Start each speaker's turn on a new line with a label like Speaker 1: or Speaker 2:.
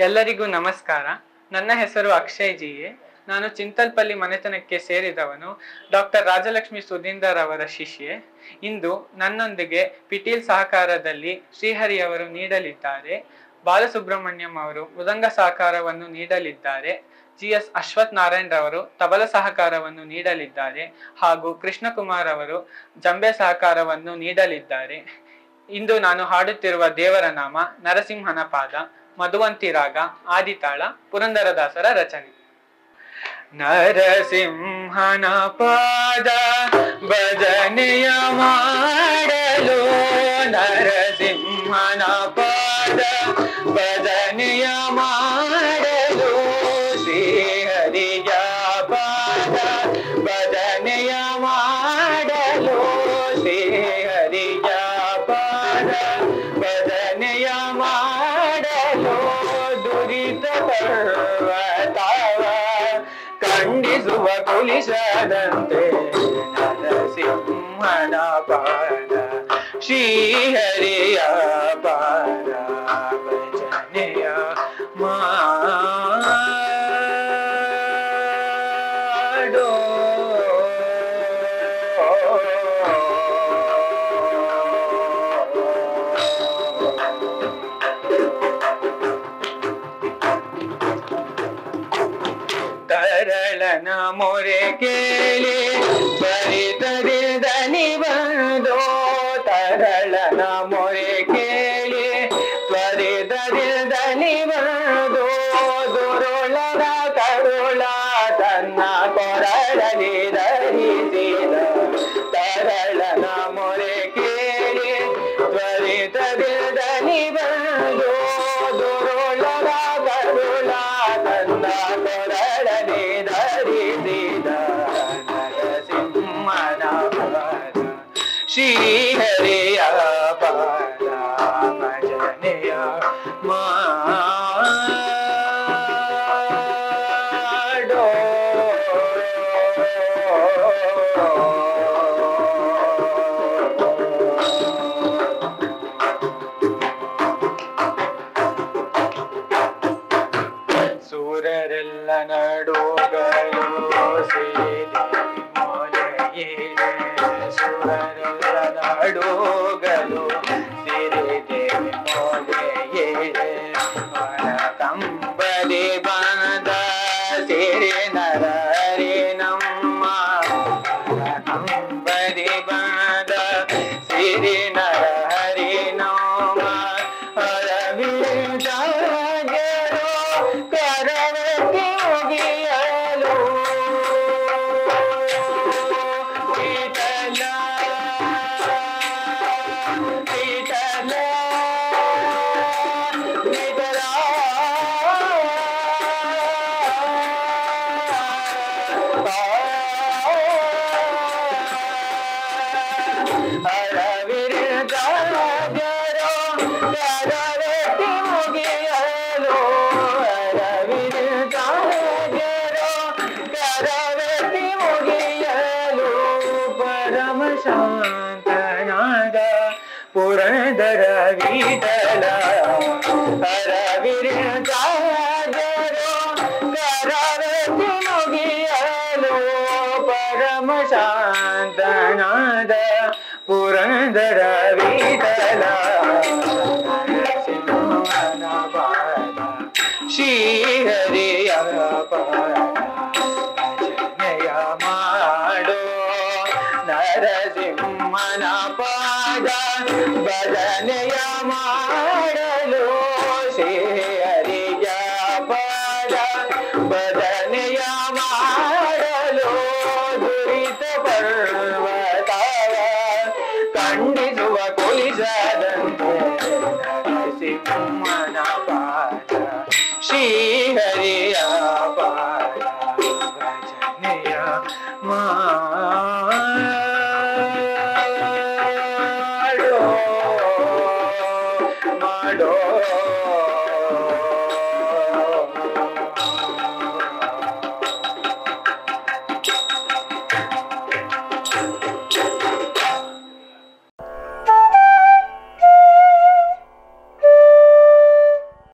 Speaker 1: ಎಲ್ಲರಿಗೂ ನಮಸ್ಕಾರ ನನ್ನ ಹೆಸರು ಅಕ್ಷಯ್ ಜಿಯೆ ನಾನು ಚಿಂತಲ್ಪಲ್ಲಿ ಮನೆತನಕ್ಕೆ ಸೇರಿದವನು ಡಾಕ್ಟರ್ ರಾಜಲಕ್ಷ್ಮಿ ಸುಧೀಂದರ್ ಅವರ ಶಿಷ್ಯೆ ಇಂದು ನನ್ನೊಂದಿಗೆ ಪಿಟೀಲ್ ಸಹಕಾರದಲ್ಲಿ ಶ್ರೀಹರಿ ಅವರು ನೀಡಲಿದ್ದಾರೆ ಬಾಲಸುಬ್ರಹ್ಮಣ್ಯಂ ಅವರು ಮೃದಂಗ ಸಹಕಾರವನ್ನು ನೀಡಲಿದ್ದಾರೆ ಜಿ ಎಸ್ ಅಶ್ವಥ್ ನಾರಾಯಣ್ ರವರು ತಬಲ ಸಹಕಾರವನ್ನು ನೀಡಲಿದ್ದಾರೆ ಹಾಗೂ ಕೃಷ್ಣಕುಮಾರ್ ಅವರು ಜಂಬೆ ಸಹಕಾರವನ್ನು ನೀಡಲಿದ್ದಾರೆ ಇಂದು ನಾನು ಹಾಡುತ್ತಿರುವ ದೇವರ ನಾಮ ನರಸಿಂಹನ ಪಾದ ಮಧುವಂತಿ ರಾಗ ಆದಿತಾಳ ಪುರಂದರದಾಸರ ರಚನೆ ನರಸಿಂಹನ ಪಾದ ಭಜನೆಯ ಮಾಡಲು ನರಸಿಂಹನ ಪಾದ ಭಜನೆಯ ಮಾಡಲು ಶ್ರೀಹರಿಯ ಪಾದ ಭಜನೆಯ ಮಾಡಲು ಶ್ರೀಹರಿಯ ಪಾದ ಭಜನೆಯ ಮಾಡಲು ದುರಿತ ಪರ್ವತವ ಖಂಡಿಸುವ ಕುಲಿಸದಂತೆ ನರಸಿಂಹನ ಪಾದ ಶ್ರೀಹರಿಯ ಪಾದ ಭಜನೆಯ ಮಾಡೋ ತರಳನ ಮೊರೆ ಕೇಳಿ ಬರಿತರಿದನಿ ಬಂದೋ ತರಳನ ಮೊರೆ ಕೇಳಿ ತ್ವರಿತರಿದನಿ ಬಂದೋ ದುರುಳನ ಕರುಳ ತನ್ನ ಕೊರಳಲಿ ಧರಿಸಿದ ತರಳನ ಮೊರೆ ಕೇಳಿ ತ್ವರಿತರಿದನಿ ಬಂದೋ ದುರುಳನ ಕರುಳ ತನ್ನ ಕೊರಳನೆ ಧರಿಸಿದ ನರಸಿಂಹನ ಪಾದ ಶ್ರೀಹರಿಯ ಪಾದ ಭಜನೆಯ ಮಾಡೋ ಸೂರರೆಲ್ಲ ನಡುಗಲು ಸೇರಿ ಮೊಲೆಯಿದೆ ಸೂರರೆಲ್ಲ ನಡುಗಲು ಸಿರಿದೇವಿ ಮೊಲೆಯಿದೆ ಮನ ಕಂಬಲಿ ಬಂದ ಸಿರಿ ನರರಿ ನಮ್ಮ ಮನ ಕಂಬಲಿ ಬಂದ ಸಿರಿ ನರಹರಿ ನಮ್ಮ ಅರವಿಂದಗೆರೋ ಕರವತಿ ಮುಗಿಯಲು ವಿಠಲ ವಿಠಲ ವಿಠಲ ಅರವಿಂದಗೆರೋ ಕರವತಿ ಮುಗಿಯಲು ಅರವಿಂದಗೆರೋ ಕರವತಿ ಮುಗಿಯಲು ಪರಮ ಶಾಂತನಾದ ಪುರಂದರ ವಿಠಲ ಅರವಿಂದಗೆರೋ ಕರವತಿ ಮುಗಿಯಲು ಪರಮ ಶಾಂತನಾದ ಪುರಂದರ ವಿಠಲ ನರಸಿಂಹನ ಪಾದ ಶ್ರೀಹರಿಯ ಪಾದ ಭಜನೆಯ ಮಾಡೋ ನರಸಿಂಹನ ಪಾದ ಭಜನೆಯ ಮಾಡಲು ಶ್ರೀಹರಿಯ ಪಾದ ಭಜನೆಯ ಮಾಡಲು ದುರಿತ ಪರ್ವತವ ಖಂಡಿಸುವ ಕುಲಿಸದಂತೆ ನರಸಿಂಹನ ಪಾದ ಶ್ರೀಹರಿಯ ಪಾದ ಭಜನೆಯ ಮಾಡೋ ಮಾಡೋ